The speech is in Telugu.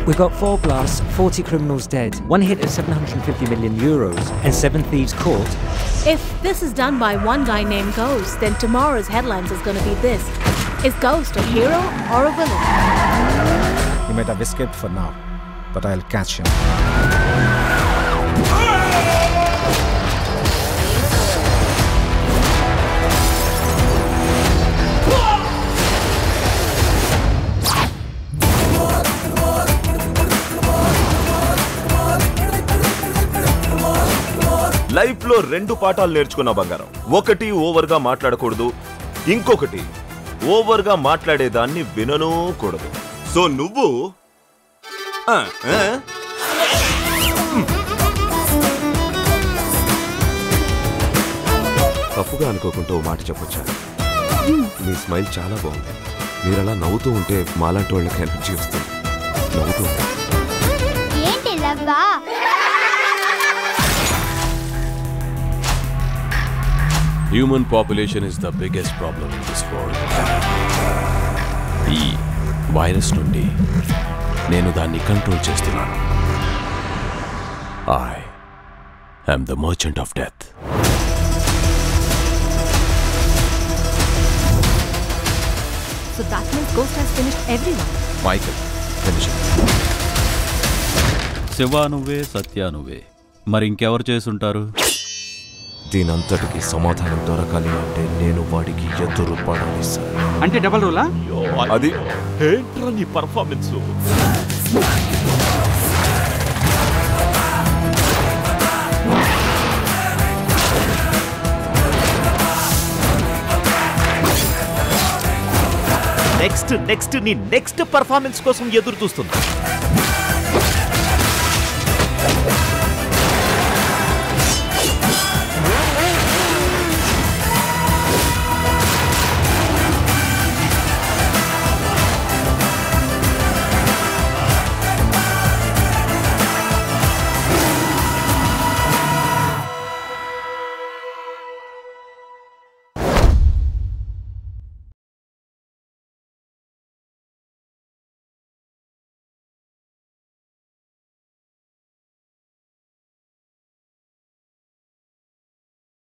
We got four blasts, 40 criminals dead, one hit of 750 million euros, and seven thieves caught. If this is done by one guy named Ghost, then tomorrow's headlines is gonna be this. Is Ghost a hero or a villain? He might have escaped for now, but I'll catch him. Life లో రెండు పాఠాలు నేర్చుకున్న బంగారం ఒకటి ఓవర్ గా మాట్లాడకూడదు ఇంకొకటి ఓవర్ గా మాట్లాడేదాన్ని వినను కూడదు సో నువ్వు ఆ, ఆ? తప్పుగా అనుకోకుండా ఓ మాట చెప్పొచ్చా మీ స్మైల్ చాలా బాగుంది మీరు అలా నవ్వుతూ ఉంటే మాలాంటి వాళ్ళకి ఎనర్జీ వస్తుంది నవ్వుతూ ఉంటే. ఏంటి లవ్వా human population is the biggest problem in this world ఈ వైరస్ నుండి నేను దాన్ని కంట్రోల్ చేస్తున్నాను I I'm the merchant of death So that means Ghost has finished everyone. Michael finish Shiva నువ్వే సత్య నువ్వే మరి ఇంకెవరు చేసుంటారు దీనంతటికి సమాధానం దొరకాలి అంటే నేను వాడికి ఎదురు పడాలి సార్ అంటే డబల్ రోలా అది ఏంట్రా నీ పర్ఫార్మెన్స్ నెక్స్ట్ నెక్స్ట్ నీ నెక్స్ట్ పర్ఫార్మెన్స్ కోసం ఎదురు చూస్తుంది